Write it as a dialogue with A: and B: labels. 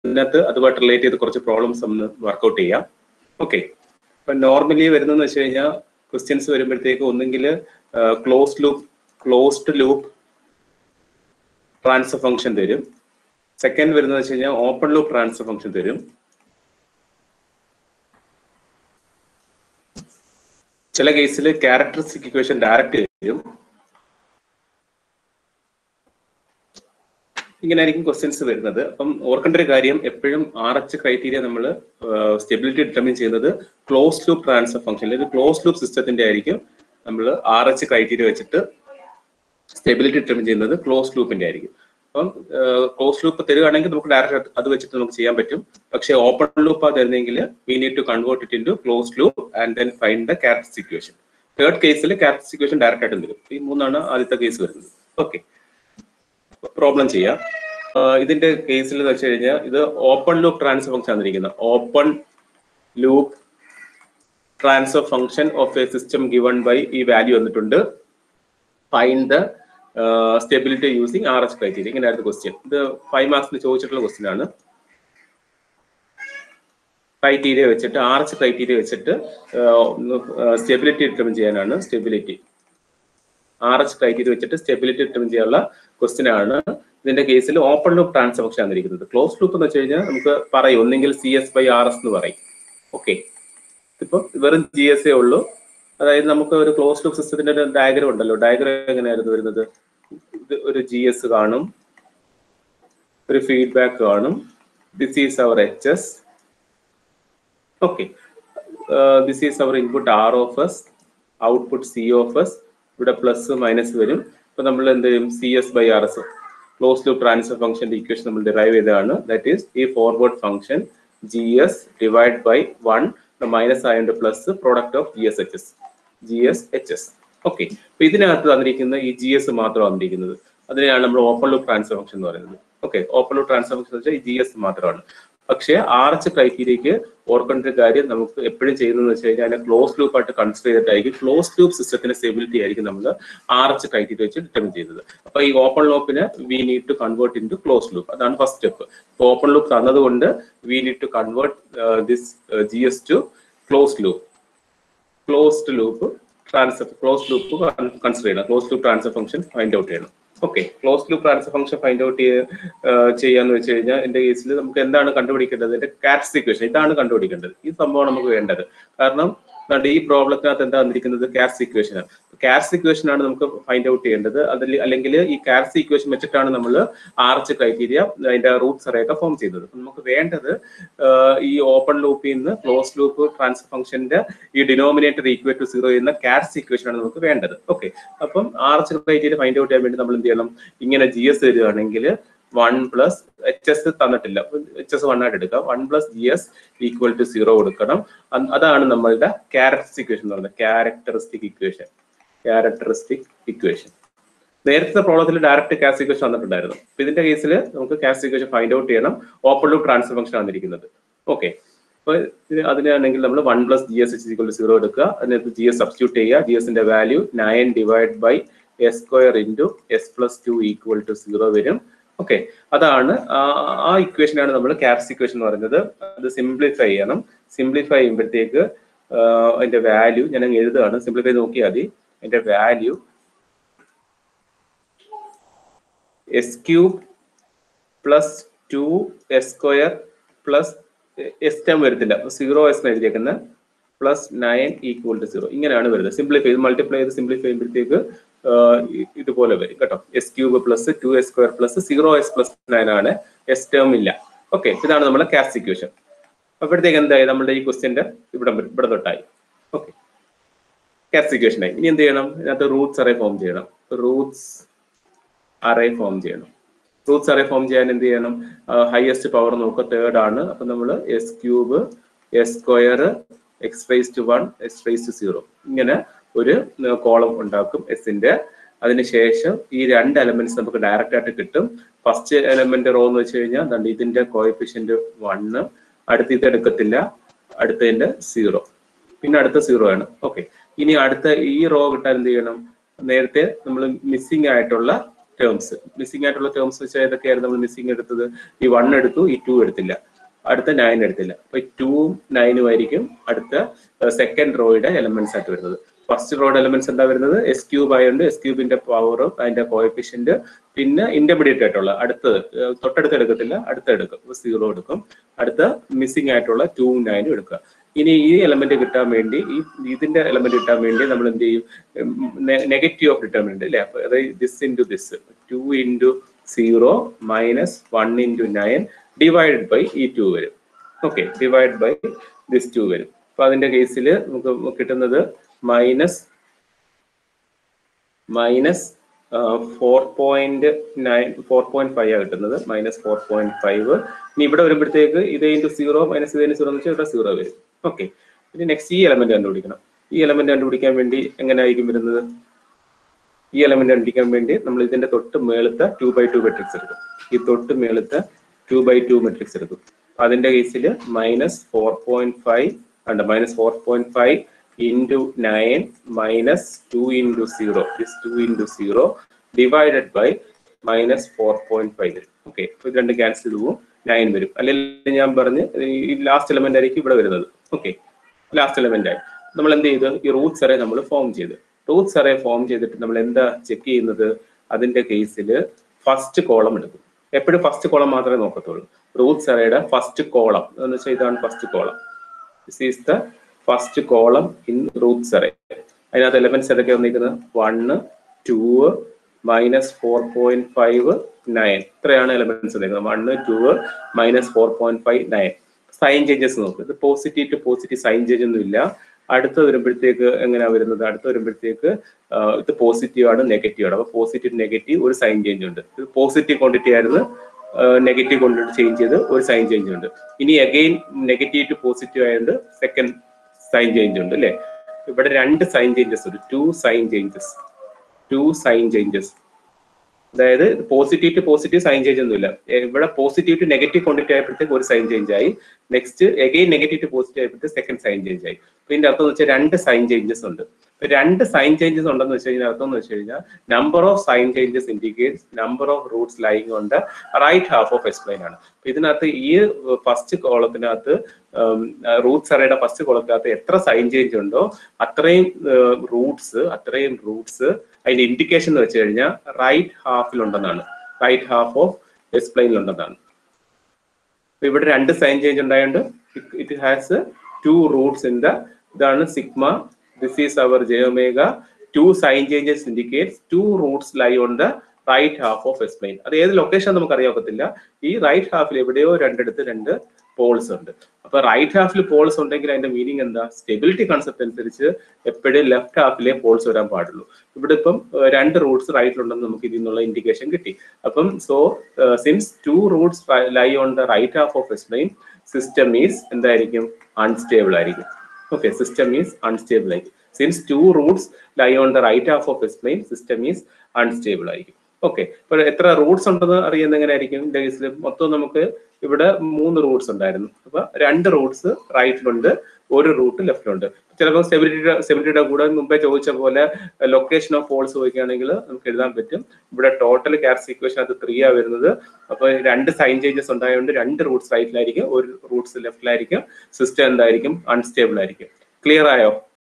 A: ഇതിനകത്ത് അതുമായിട്ട് റിലേറ്റ് ചെയ്ത് കുറച്ച് പ്രോബ്ലംസ് ഒന്ന് വർക്കൗട്ട് ചെയ്യാം ഓക്കെ അപ്പൊ നോർമലി വരുന്നതെന്ന് വെച്ച് കഴിഞ്ഞാൽ ക്വസ്റ്റ്യൻസ് വരുമ്പോഴത്തേക്ക് ഒന്നെങ്കിൽ close loop closed loop transfer function തരും സെക്കൻഡ് വരുന്നത് വെച്ച് കഴിഞ്ഞാൽ ഓപ്പൺ ലൂപ്പ് ട്രാൻസ്ഫർ ഫംഗ്ഷൻ തരും ചില കേസിൽ ക്യാരക്ടറിസ്റ്റിക് ഇക്വേഷൻ ഡയറക്റ്റ് തരും ഇങ്ങനെ ആയിരിക്കും ക്വസ്റ്റ്യൻസ് വരുന്നത് അപ്പം ഓർക്കേണ്ട ഒരു കാര്യം എപ്പോഴും ആർ എച്ച് ക്രൈറ്റീരിയ നമ്മൾ സ്റ്റെബിലിറ്റി ഡിറ്റർമിൻ ചെയ്യുന്നത് ക്ലോസ് ലൂപ്പ് ട്രാൻസ്ഫർ ഫംഗ്ഷൻ അല്ലെങ്കിൽ ക്ലോസ് ലൂപ്പ് സിസ്റ്റത്തിന്റെ ആയിരിക്കും നമ്മൾ ആർ എച്ച് ക്രൈറ്റീരിയ വെച്ചിട്ട് സ്റ്റെബിലിറ്റി ഡിറ്റർമിൻ ചെയ്യുന്നത് ക്ലോസ് ലൂപ്പിന്റെ ആയിരിക്കും അപ്പം ക്ലോസ് ലൂപ്പ് തരികയാണെങ്കിൽ നമുക്ക് ഡയറക്റ്റ് അത് വെച്ചിട്ട് നമുക്ക് ചെയ്യാൻ പറ്റും പക്ഷേ ഓപ്പൺ ലൂപ്പ് ആ തരുന്നെങ്കിൽ we need to convert it into close loop and then find the character equation third കേസിൽ ക്യാരക്ടർ ഇക്വേഷൻ ഡയറക്റ്റ് ആയിട്ട് വരും ഈ മൂന്നാണ് ആദ്യത്തെ കേസ് വരുന്നത് ഓക്കെ പ്രോബ്ലം ചെയ്യാം ഇതിന്റെ കേസിൽ എന്ന് വെച്ച് കഴിഞ്ഞാൽ ഇത് ഓപ്പൺ ലൂപ്പ് ട്രാൻസ്ഫർ ഫംഗ്ഷൻ തന്നിരിക്കുന്നത് open loop transfer function of a system given by ഈ വാല്യൂ വന്നിട്ടുണ്ട് find the stability using R H criteria ഇങ്ങനെയായിരുന്നു ക്വസ്റ്റ്യൻ ഇത് ഫൈവ് മാർക്സിന് ചോദിച്ചിട്ടുള്ള ക്വസ്റ്റ്യൻ ആണ് ക്രൈറ്റീരിയ വെച്ചിട്ട് ആർ എച്ച് ക്രൈറ്റീരിയ വെച്ചിട്ട് സ്റ്റെബിലിറ്റി ഡിറ്റർമിൻ ചെയ്യാനാണ് സ്റ്റെബിലിറ്റി ആർ എച്ച് ക്രൈറ്റീരിയ വെച്ചിട്ട് സ്റ്റെബിലിറ്റി ഡിറ്റർമിൻ ചെയ്യാനുള്ള ക്വസ്റ്റ്യൻ ആണ് ഇതിന്റെ കേസിൽ ഓപ്പൺ ലൂപ്പ് ട്രാൻസ്ഫർ ഫംഗ്ഷൻ തന്നിരിക്കുന്നത് ക്ലോസ് ലൂപ്പ് എന്ന് വെച്ച് കഴിഞ്ഞാൽ നമുക്ക് പറയും ഒന്നെങ്കിൽ C S by R S എന്ന് പറയും ഓക്കെ ഇപ്പൊ വെറും ജി എസ് എ ഉള്ളൂ അതായത് നമുക്ക് ഒരു ക്ലോസ് ലൂപ്പ് സിസ്റ്റത്തിന്റെ ഒരു ഡയഗ്രം ഉണ്ടല്ലോ ഡയഗ്രം എങ്ങനെയായിരുന്നു വരുന്നത് ഇത് ഒരു ജി എസ് കാണും ഒരു ഫീഡ്ബാക്ക് കാണും this is our H S okay this is our input R of S output C of S ഇവിടെ പ്ലസ് മൈനസ് വരും ഇപ്പൊ നമ്മൾ എന്ത് ചെയ്യും C S by R S close loop transfer ഫംഗ്ഷന്റെ ഇക്വേഷൻ നമ്മൾ ഡിറൈവ് ചെയ്തതാണ് ദാറ്റ് ഈസ് ഈ forward function G S divide by one minus ആയതുകൊണ്ട് plus product of G S H S G S H S okay അപ്പൊ ഇതിനകത്ത് തന്നിരിക്കുന്ന ഈ G S മാത്രം വന്നിരിക്കുന്നത് അതിനെയാണ് നമ്മൾ ഓപ്പൺ ലൂപ്പ് ട്രാൻസ്ഫർ ഫംഗ്ഷൻ എന്ന് പറയുന്നത് okay open loop transfer function എന്ന് വെച്ചാൽ ഈ ജി എസ് മാത്രമാണ് പക്ഷേ ആർ എച്ച് ക്രൈറ്റീരിയക്ക് ഓർക്കേണ്ട ഒരു കാര്യം നമുക്ക് എപ്പോഴും ചെയ്യുന്നതെന്ന് വെച്ച് കഴിഞ്ഞാൽ അതിനെ ക്ലോസ് ലൂപ്പ് ആയിട്ട് കൺസിഡർ ചെയ്തിട്ടായിരിക്കും ക്ലോസ് ലൂപ്പ് സിസ്റ്റത്തിന്റെ സ്റ്റെബിലിറ്റി ആയിരിക്കും നമ്മൾ ആർ എച്ച് ക്രൈറ്റീരിയ വെച്ച് ഡിറ്റർമിൻ ചെയ്യുന്നത് അപ്പൊ ഈ ഓപ്പൺ ലൂപ്പിന് we need to convert into close loop അതാണ് ഫസ്റ്റ് സ്റ്റെപ്പ് ഓപ്പൺ ലൂപ്പ് തന്നതുകൊണ്ട് we need to convert this G S to close loop closed loop transfer close loop consider ചെയ്യണം close loop transfer function find out ചെയ്യണം okay close loop transfer function find out ചെയ്യാന്ന് വെച്ച് കഴിഞ്ഞാൽ എന്റെ കേസിൽ നമുക്ക് എന്താണ് കണ്ടുപിടിക്കേണ്ടത് എന്റെ കാറ്റ്സ് ഇക്വേഷൻ ഇതാണ് കണ്ടുപിടിക്കേണ്ടത് ഈ സംഭവം നമുക്ക് വേണ്ടത് കാരണം ഈ പ്രോബ്ലത്തിനകത്ത് എന്താ വന്നിരിക്കുന്നത് കാറ്റ്സ് ഇക്വേഷൻ ആണ് കാറ്റ്സ് ഇക്വേഷൻ ആണ് നമുക്ക് ഫൈൻഡ് ഔട്ട് ചെയ്യേണ്ടത് അതിൽ അല്ലെങ്കിൽ ഈ കാറ്റ്സ് ഇക്വേഷൻ വെച്ചിട്ടാണ് നമ്മൾ ആർ എച്ച് ക്രൈറ്റീരിയ അതിന്റെ റൂട്ട്സ് അറയൊക്കെ ഫോം ചെയ്തത് നമുക്ക് വേണ്ടത് ഈ ഓപ്പൺ ലൂപ്പിൽ നിന്ന് ക്ലോസ് ലൂപ്പ് ട്രാൻസ്ഫർ ഫംഗ്ഷന്റെ ഈ ഡിനോമിനേറ്റർ ഈക്വൽ ടു സീറോ എന്ന കാറ്റ്സ് ഇക്വേഷൻ ആണ് നമുക്ക് വേണ്ടത് ഓക്കെ അപ്പം R H criteria find out ചെയ്യാൻ വേണ്ടി നമ്മൾ എന്ത് ചെയ്യണം ഇങ്ങനെ ജി എസ് തരികയാണെങ്കിൽ വൺ പ്ലസ് എച്ച് എസ് തന്നിട്ടില്ല എച്ച് എസ് വൺ ആയിട്ട് എടുക്കാം one plus G S equal to zero കൊടുക്കണം അതാണ് നമ്മളുടെ ക്യാരക്ടറിസ്റ്റിക് ഇക്വേഷൻ എന്ന് പറയുന്നത് ക്യാരക്ടറിസ്റ്റിക് ഇക്വേഷൻ ക്യാരക്ടറിസ്റ്റിക് ഇക്വേഷൻ നേരത്തെ പ്രോബ്ലത്തിൽ ഡയറക്റ്റ് കാസ് ഇക്വേഷൻ വന്നിട്ടുണ്ടായിരുന്നു അപ്പൊ ഇതിന്റെ കേസിൽ നമുക്ക് കാസ് ഇക്വേഷൻ ഫൈൻഡ് ഔട്ട് ചെയ്യണം ഓപ്പൺ ലൂപ്പ് ട്രാൻസ്ഫർ ഫംഗ്ഷൻ വന്നിരിക്കുന്നത് ഓക്കെ അപ്പൊ അതിനാണെങ്കിൽ നമ്മൾ one plus G S H equal to zero എടുക്കുക അതിനകത്ത് ജി എസ് സബ്സ്റ്റിറ്റ്യൂട്ട് ചെയ്യുക ജി എസിന്റെ value nine divide by S square into S plus two equal to zero വരും ഓക്കെ അതാണ് ആ ഇക്വേഷനാണ് നമ്മൾ ക്യാപ്സ് ഇക്വേഷൻ എന്ന് പറയുന്നത് അത് സിംപ്ലിഫൈ ചെയ്യണം സിംപ്ലിഫൈ ചെയ്യുമ്പോഴത്തേക്ക് അതിന്റെ വാല്യൂ ഞാൻ അങ്ങ് എഴുതുകയാണ് സിംപ്ലിഫൈ നോക്കിയാൽ മതി അതിന്റെ value S cube plus two S square plus S term വരത്തില്ല സീറോ എസ് എഴുതിയേക്കുന്ന plus nine equal to zero ഇങ്ങനെയാണ് വരുന്നത് സിംപ്ലിഫൈ ചെയ്ത് മൾട്ടിപ്ലൈ ചെയ്ത് സിംപ്ലിഫൈ ചെയ്യുമ്പോഴത്തേക്ക് ഇതുപോലെ വരും കേട്ടോ S cube plus two S square plus zero S plus nine ആണ് എസ് ടേം ഇല്ല ഓക്കെ ഇതാണ് നമ്മുടെ കാസ്റ്റ് ഇക്വേഷൻ അപ്പോഴത്തേക്ക് എന്തായി നമ്മുടെ ഈ ക്വസ്റ്റ്യന്റെ ഇവിടെ ഇവിടെ തൊട്ടായി ഓക്കെ കാസ്റ്റ് ഇക്വേഷൻ ആയി ഇനി എന്ത് ചെയ്യണം ഇതിനകത്ത് റൂട്ട്സ് അറേ ഫോം ചെയ്യണം റൂട്ട്സ് അറേ ഫോം ചെയ്യണം റൂട്ട്സ് അറേ ഫോം ചെയ്യാൻ എന്ത് ചെയ്യണം ഹയസ്റ്റ് പവർ നോക്കുക തേർഡ് ആണ് അപ്പൊ നമ്മൾ S cube S square X raise to one X raise to zero ഇങ്ങനെ ഒരു കോളം ഉണ്ടാക്കും എസിന്റെ അതിനുശേഷം ഈ രണ്ട് എലമെന്റ്സ് നമുക്ക് ഡയറക്റ്റ് ആയിട്ട് കിട്ടും ഫസ്റ്റ് എലമെന്റ് റോ എന്ന് വെച്ച് കഴിഞ്ഞാൽ ദണ്ട് ഇതിന്റെ കോയഫിഷ്യന്റ് വണ്ണ് അടുത്ത ഇത് എടുക്കത്തില്ല അടുത്തതിന്റെ സീറോ പിന്നെ അടുത്ത സീറോ ആണ് ഓക്കെ ഇനി അടുത്ത ഈ റോ കിട്ടാൻ എന്ത് ചെയ്യണം നേരത്തെ നമ്മൾ മിസ്സിംഗ് ആയിട്ടുള്ള ടേംസ് മിസ്സിംഗ് ആയിട്ടുള്ള ടേംസ് വെച്ചാൽ ഏതൊക്കെയായിരുന്നു നമ്മൾ മിസ്സിംഗ് എടുത്തത് ഈ വൺ എടുത്തു ഈ ടു എടുത്തില്ല അടുത്ത നയൻ എടുത്തില്ല അപ്പൊ ടൂവും നയനും ആയിരിക്കും അടുത്ത സെക്കൻഡ് റോയുടെ എലമെന്റ്സ് ആയിട്ട് വരുന്നത് ഫസ്റ്റ് റോയുടെ എലമെന്റ്സ് എന്താ വരുന്നത് എസ് ക്യൂബ് ആയതുകൊണ്ട് എസ് ക്യൂബിന്റെ പവറും അതിന്റെ കോയഫിഷ്യന്റ് പിന്നെ ഇന്റർമീഡിയറ്റ് ആയിട്ടുള്ള അടുത്തത് ഏർ തൊട്ടടുത്ത് എടുക്കത്തില്ല അടുത്ത എടുക്കും സീറോ എടുക്കും അടുത്ത മിസ്സിംഗ് ആയിട്ടുള്ള ടൂ നയനും എടുക്കുക ഇനി ഈ എലമെന്റ് കിട്ടാൻ വേണ്ടി ഈ ഇതിന്റെ എലമെന്റ് കിട്ടാൻ വേണ്ടി നമ്മൾ എന്ത് ചെയ്യും നെഗറ്റീവ് ഓഫ് ഡിറ്റർമിനന്റ് അല്ലെ അപ്പൊ അതായത് this into this two into zero minus one into nine divided by ഈ ടു വരും okay divide by this two വരും അപ്പൊ അതിന്റെ കേസിൽ നമുക്ക് കിട്ടുന്നത് minus minus four point nine four point five ആണ് കിട്ടുന്നത് മൈനസ് ഫോർ പോയിന്റ് ഫൈവ് ഇനി ഇവിടെ വരുമ്പോഴത്തേക്ക് ഇത് ഇൻറ്റു സീറോ മൈനസ് ഇത് സീറോ എന്ന് വെച്ചാൽ ഇവിടെ സീറോ വരും ഓക്കെ ഇനി നെക്സ്റ്റ് ഈ എലമെന്റ് കണ്ടുപിടിക്കണം ഈ എലമെന്റ് കണ്ടുപിടിക്കാൻ വേണ്ടി എങ്ങനെ ആയിരിക്കും വരുന്നത് ഈ എലമെന്റ് കണ്ടുപിടിക്കാൻ വേണ്ടി നമ്മൾ ഇതിന്റെ തൊട്ട് മേളത്തെ ടു ബൈ ടു മെട്രിക്സ് എടുക്കും ഈ തൊട്ട് മേളത്തെ ടു ബൈ ടു മെട്രിക്സ് എടുക്കും അതിന്റെ കേസിൽ മൈനസ് ഫോർ പോയിന്റ് ഫൈവ് ഉണ്ട് minus four point five into nine minus two into zero is two into zero divided by minus four point five വരും okay ഇത് രണ്ട് ക്യാൻസൽ പോവും നയൻ വരും അല്ലെങ്കിൽ ഞാൻ പറഞ്ഞ് ഈ ലാസ്റ്റ് എലമെന്റ് ആയിരിക്കും ഇവിടെ വരുന്നത് ഓക്കെ ലാസ്റ്റ് എലമെന്റ് ആയി നമ്മൾ എന്ത് ചെയ്ത് ഈ റൂട്ട്സ് അറേ നമ്മൾ ഫോം ചെയ്ത് റൂട്ട്സ് അറേ ഫോം ചെയ്തിട്ട് നമ്മൾ എന്താ ചെക്ക് ചെയ്യുന്നത് അതിന്റെ കേസിൽ ഫസ്റ്റ് കോളം എടുക്കും എപ്പോഴും ഫസ്റ്റ് കോളം മാത്രമേ നോക്കത്തുള്ളൂ റൂട്ട്സ് അറേയുടെ ഫസ്റ്റ് കോളം എന്ന് വെച്ചാൽ ഇതാണ് first column this is the first column in Routh's array അതിനകത്ത് എലമെന്റ്സ് ഏതൊക്കെ വന്നിരിക്കുന്നത് one two minus four point five nine ഇത്രയാണ് എലമെന്റ്സ് വന്നിരിക്കുന്നത് one two minus four point five nine sign changes നോക്ക് ഇത് positive to positive sign change ഒന്നും ഇല്ല അടുത്ത് വരുമ്പോഴത്തേക്ക് എങ്ങനെയാ വരുന്നത് അടുത്ത് വരുമ്പോഴത്തേക്ക് ആ, ഇത് പോസിറ്റീവ് ആണ് നെഗറ്റീവ് ആണ് അപ്പൊ പോസിറ്റീവ് നെഗറ്റീവ് ഒരു സൈൻ ചേഞ്ച് ഉണ്ട് ഇത് പോസിറ്റീവ് ക്വാണ്ടിറ്റി ആയിരുന്നു നെഗറ്റീവ് ക്വാണ്ടിറ്റി ചേഞ്ച് ചെയ്ത് ഒരു സൈൻ ചേഞ്ച് ഉണ്ട് ഇനി അഗെയിൻ നെഗറ്റീവ് ടു പോസിറ്റീവ് ആയതുകൊണ്ട് സെക്കൻഡ് സൈൻ ചേഞ്ച് ഉണ്ട് അല്ലെ ഇവിടെ രണ്ട് സൈൻ ചേഞ്ചസ് ഉണ്ട് two sign changes two sign changes അതായത് positive to positive sign change ഒന്നുമില്ല ഏ, ഇവിടെ പോസിറ്റീവ് ടു നെഗറ്റീവ് ക്വാണ്ടിറ്റി ആയപ്പോഴത്തേക്ക് ഒരു സൈൻ ചേഞ്ച് ആയി next again negative to positive ആയപ്പോഴത്തേക്ക് സെക്കൻഡ് സൈൻ ചേഞ്ച് ആയി അപ്പൊ ഇതിന്റെ അർത്ഥം എന്ന് വെച്ചാൽ രണ്ട് സൈൻ ചേഞ്ചസ് ഉണ്ട് അപ്പൊ രണ്ട് സൈൻ ചേഞ്ചസ് ഉണ്ടെന്ന് വെച്ച് കഴിഞ്ഞാൽ അർത്ഥം എന്ന് വെച്ച് കഴിഞ്ഞാൽ number of sign changes indicates number of roots lying on the right half of S plane ആണ് അപ്പൊ ഇതിനകത്ത് ഈ ഫസ്റ്റ് കോളത്തിനകത്ത് റൂട്ട്സ് അറയുടെ ഫസ്റ്റ് കോളത്തിനകത്ത് എത്ര സൈൻ ചേഞ്ച് ഉണ്ടോ അത്രയും റൂട്ട്സ് അത്രയും റൂട്ട്സ് അതിന്റെ ഇൻഡിക്കേഷൻ എന്ന് വെച്ച് കഴിഞ്ഞാൽ റൈറ്റ് ഹാഫിലുണ്ടെന്നാണ് റൈറ്റ് ഹാഫ് ഓഫ് എക്സ്പ്ലെയിനിലുണ്ടെന്നാണ് അപ്പൊ ഇവിടെ രണ്ട് സൈൻ ചേഞ്ച് ഉണ്ടായതുകൊണ്ട് it has two roots in the ഇതാണ് sigma this is our j omega two sign changes indicates two roots lie on the right half of S plane അത് ഏത് ലൊക്കേഷൻ നമുക്ക് അറിയാൻ ഈ റൈറ്റ് ഹാഫിൽ എവിടെയോ രണ്ടിടത്ത് രണ്ട് പോൾസ് ഉണ്ട് അപ്പൊ റൈറ്റ് ഹാഫിൽ പോൾസ് ഉണ്ടെങ്കിൽ അതിന്റെ മീനിങ് എന്താ സ്റ്റെബിലിറ്റി കൺസെപ്റ്റ് അനുസരിച്ച് എപ്പോഴും ലെഫ്റ്റ് ഹാഫിലെ പോൾസ് വരാൻ പാടുള്ളൂ ഇവിടെ ഇപ്പം ഏഹ്, രണ്ട് റൂട്ട്സ് റൈറ്റിലുണ്ടെന്ന് നമുക്ക് ഇതിൽ നിന്നുള്ള ഇൻഡിക്കേഷൻ കിട്ടി അപ്പം so since two roots lie on the right half of S plane system is എന്തായിരിക്കും അൺസ്റ്റേബിൾ ആയിരിക്കും ഓക്കെ സിസ്റ്റം ഈസ് അൺസ്റ്റേബിൾ ആയിരിക്കും since two roots lie on the right half of S plane system is unstable ആയിരിക്കും okay ഇപ്പൊ എത്ര Roots ഉണ്ടെന്ന് അറിയുന്നത് എങ്ങനെയായിരിക്കും ഇതിന്റെ കേസിൽ മൊത്തം നമുക്ക് ഇവിടെ മൂന്ന് റൂട്ട്സ് ഉണ്ടായിരുന്നു അപ്പൊ രണ്ട് റൂട്ട്സ് റൈറ്റിലുണ്ട് ഒരു റൂട്ട് ലെഫ്റ്റിലുണ്ട് ചിലപ്പോൾ സ്റ്റെബിലിറ്റിയുടെ സ്റ്റെബിലിറ്റിയുടെ കൂടെ മുമ്പേ ചോദിച്ച പോലെ ലൊക്കേഷൻ ഓഫ് ഫോൾസ് ചോദിക്കുകയാണെങ്കിൽ നമുക്ക് എഴുതാൻ പറ്റും ഇവിടെ ടോട്ടൽ ക്യാരക്ടർ ഇക്വേഷൻ അത് ത്രീ ആ വരുന്നത് അപ്പൊ രണ്ട് സൈൻ ചേഞ്ചസ് ഉണ്ടായതുകൊണ്ട് രണ്ട് റൂട്ട്സ് റൈറ്റിലായിരിക്കും ഒരു റൂട്ട്സ് ലെഫ്റ്റിലായിരിക്കും സിസ്റ്റം എന്തായിരിക്കും അൺസ്റ്റേബിൾ ആയിരിക്കും ക്ലിയർ ആയോ